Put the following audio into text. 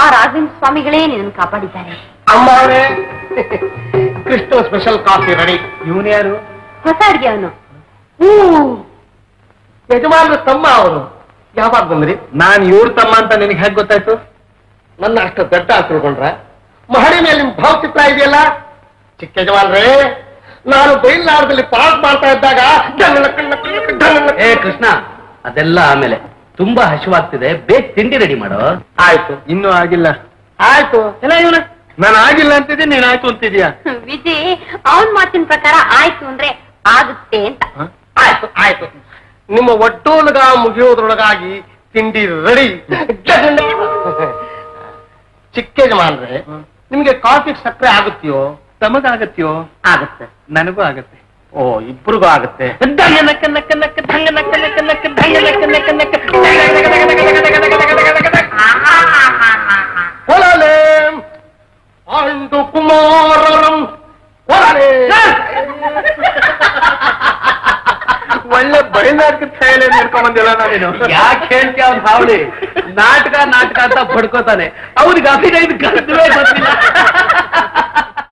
ರಾಘವೇಂದ್ರ ಸ್ವಾಮಿಗಳೇ ನಿನ್ನ ಕಾಪಾಡಿದ್ದಾರೆ ಅಮ್ಮ ಅವರೇ ಕೃಷ್ಣ ಸ್ಪೆಷಲ್ ಕಾಫಿ ರೆಡಿ ಇವನು ಯಾರು ಹೊಸ ಅಡ್ಗೆ ಅವನು ಯಜಮಾನ್ರ ತಮ್ಮ ಅವರು ಯಾವಾಗ ಬಂದ್ರಿ ನಾನ್ ಇವ್ರ ತಮ್ಮ ಅಂತ ನಿನಗೆ ಹೇಗೆ ಗೊತ್ತಾಯ್ತು ನನ್ನ ಅಷ್ಟು ದೊಡ್ಡ ಅಂತ ತಿಳ್ಕೊಂಡ್ರ ಮಹಡಿ ಮೇಲೆ ನಿಮ್ ಭಾವಚಿತ್ರ ಇದೆಯಲ್ಲ ಚಿಕ್ಕ ಯಜಮಾನ್ರೇ ನಾನು ಬೈಲ್ನಾಡದಲ್ಲಿ ಪಾಸ್ ಮಾಡ್ತಾ ಇದ್ದಾಗ ಡಂಗ್ ನಕ್ ನಕ್ ನಕ್ ಡಂಗ್ ನಕ್. ಏ ಕೃಷ್ಣ ಅದೆಲ್ಲ ಆಮೇಲೆ ತುಂಬಾ ಹಸಿವಾಗ್ತಿದೆ ಬೇಗ ತಿಂಡಿ ರೆಡಿ ಮಾಡೋ ಆಯ್ತು ಇನ್ನೂ ಆಗಿಲ್ಲ ಆಯ್ತು ಎಲ್ಲ ಇವನ ನಾನು ಆಗಿಲ್ಲ ಅಂತಿದ್ದೆ ನೀನ್ ಆಯ್ತು ಅಂತಿದ್ಯಾ ವಿಜಯ್ ಅವನ್ ಮಾತಿನ ಪ್ರಕಾರ ಆಯ್ತು ಅಂದ್ರೆ ಆಗುತ್ತೆ ಅಂತ ಆಯ್ತು ಆಯ್ತು ನಿಮ್ಮ ಒಟ್ಟೋಲಗ ಮುಗಿಯೋದ್ರೊಳಗಾಗಿ ತಿಂಡಿ ರೆಡಿ ಚಿಕ್ಕ ಯಜಮಾನ್ರೆ ನಿಮ್ಗೆ ಕಾಫಿ ಸಕ್ಕರೆ ಆಗುತ್ತೆಯೋ ತಮಗಾಗತ್ಯೋ ಆಗುತ್ತೆ ನನಗೂ ಆಗತ್ತೆ ಓ ಇಬ್ರಿಗೂ ಆಗುತ್ತೆ ದಂಗ ನಕ್ಕ ನಕ್ಕ ನಕ್ಕ ದಂಗ ನಕ್ಕ ನಕ್ಕ ನಕ್ಕ ದಂಗ ನಕ್ಕ ನಕ್ಕ ನಕ್ಕ ಹೊಲಲೆ ಆಂಡು ಕುಮಾರರಂ ಹೊಲಲೆ ಒಳ್ಳೆ ಬಯಲಾಟದ ಶೈಲಿ ನೋಡ್ಕೊಂಡ್ ಬಂದಿಲ್ಲ ನಾವೇನು ಯಾಕೆ ಹೇಳ್ತೀಯ ಅವ್ನ ಹಾವಳಿ ನಾಟಕ ನಾಟಕ ಅಂತ ಪಡ್ಕೋತಾನೆ ಅವ್ರಿಗೆ ಅಭಿನಯದ ಗಂಧವೇ ಗೊತ್ತಿಲ್ಲ